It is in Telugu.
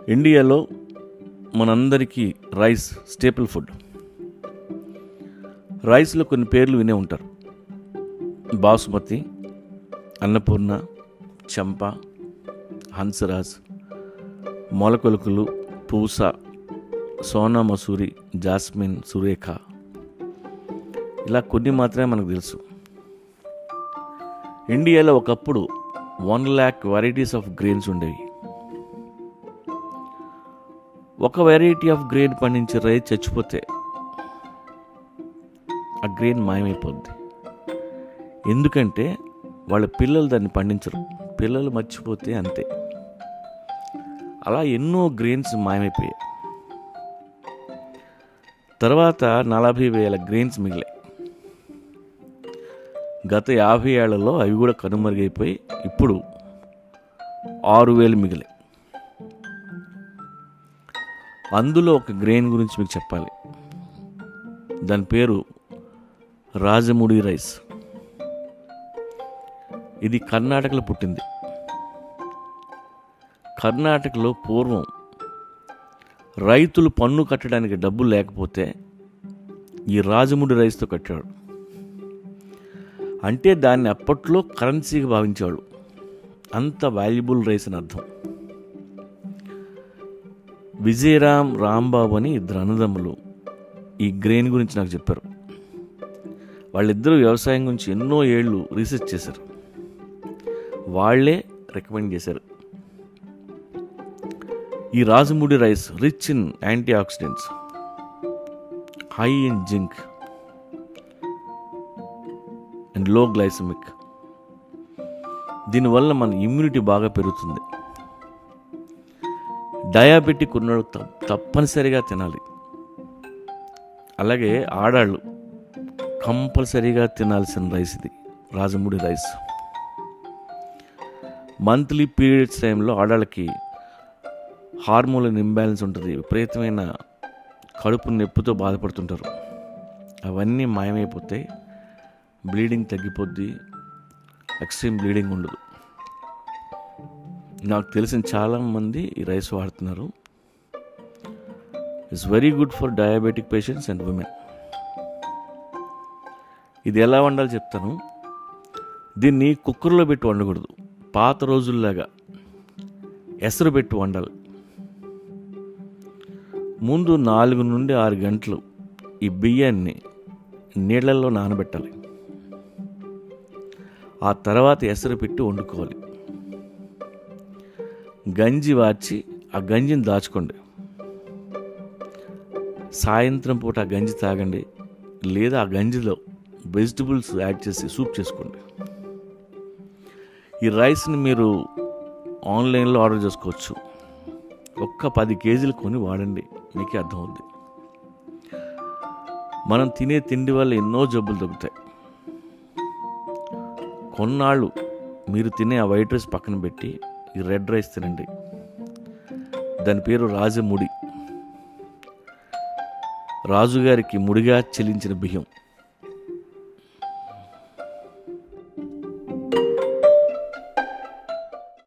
ఇండియాలో మనందరికీ రైస్ స్టేపుల్ ఫుడ్ రైస్లో కొన్ని పేర్లు వినే ఉంటారు బాసుమతి అన్నపూర్ణ చంప హన్సరాజ్ మొలకొలుకులు పూస సోనా మసూరి జాస్మిన్ సురేఖ ఇలా కొన్ని మాత్రమే మనకు తెలుసు ఇండియాలో ఒకప్పుడు one lakh varieties of grains ఉండేవి ఒక వెరైటీ ఆఫ్ గ్రెయిన్ పండించే రైతు చచ్చిపోతే ఆ గ్రెయిన్ మాయమైపోద్ది ఎందుకంటే వాళ్ళ పిల్లలు దాన్ని పండించరు పిల్లలు మర్చిపోతే అంతే అలా ఎన్నో గ్రెయిన్స్ మాయమైపోయాయి తర్వాత నలభై వేల గ్రెయిన్స్ మిగిలాయి గత యాభై ఏళ్లలో అవి కూడా కనుమరుగైపోయి ఇప్పుడు ఆరు వేలు మిగిలాయి అందులో ఒక గ్రెయిన్ గురించి మీకు చెప్పాలి దాని పేరు రాజముడి రైస్ ఇది కర్ణాటకలో పుట్టింది కర్ణాటకలో పూర్వం రైతులు పన్ను కట్టడానికి డబ్బులు లేకపోతే ఈ రాజముడి రైస్తో కట్టాడు అంటే దాన్ని అప్పట్లో కరెన్సీగా భావించేవాడు అంత వాల్యుబుల్ రైస్ అని అర్థం విజయరామ్ రాంబాబు అని ఇద్దరు అన్నదమ్ములు ఈ గ్రెయిన్ గురించి నాకు చెప్పారు వాళ్ళిద్దరూ వ్యవసాయం గురించి ఎన్నో ఏళ్ళు రీసెర్చ్ చేశారు వాళ్ళే రికమెండ్ చేశారు ఈ Rajamudi rice rich in antioxidants high in zinc and low glycemic దీనివల్ల మన ఇమ్యూనిటీ బాగా పెరుగుతుంది డయాబెటిక్ ఉన్నాడు తప్పనిసరిగా తినాలి అలాగే ఆడాళ్ళు కంపల్సరీగా తినాల్సిన రైస్ ఇది రాజముడి రైస్ మంత్లీ పీరియడ్స్ టైంలో ఆడాళ్ళకి హార్మోన్ ఇంబ్యాలెన్స్ ఉంటుంది విపరీతమైన కడుపు నొప్పితో బాధపడుతుంటారు అవన్నీ మాయమైపోతాయి బ్లీడింగ్ తగ్గిపోద్ది ఎక్స్ట్రీమ్ బ్లీడింగ్ ఉండదు నాకు తెలిసిన చాలామంది ఈ రైస్ వాడుతున్నారు it's very good for diabetic patients and women ఇది ఎలా వండాలో చెప్తాను దీన్ని కుక్కర్లో పెట్టి వండకూడదు పాత రోజుల్లాగా ఎసరు పెట్టి వండాలి ముందు నాలుగు నుండి ఆరు గంటలు ఈ బియ్యాన్ని నీళ్ళల్లో నానబెట్టాలి ఆ తర్వాత ఎసరు పెట్టి వండుకోవాలి గంజి వార్చి ఆ గంజిని దాచుకోండి సాయంత్రం పూట ఆ గంజి తాగండి లేదా ఆ గంజిలో వెజిటబుల్స్ యాడ్ చేసి సూప్ చేసుకోండి ఈ రైస్ని మీరు ఆన్లైన్లో ఆర్డర్ చేసుకోవచ్చు ఒక్క పది కేజీలు కొని వాడండి మీకే అర్థమవుద్ది మనం తినే తిండి వల్ల ఎన్నో జబ్బులు తగ్గుతాయి కొన్నాళ్ళు మీరు తినే ఆ వైట్ రైస్ పక్కన పెట్టి ఈ రెడ్ రైస్ తినండి దాని పేరు రాజముడి రాజుగారికి ముడిగా చెల్లించిన బియ్యం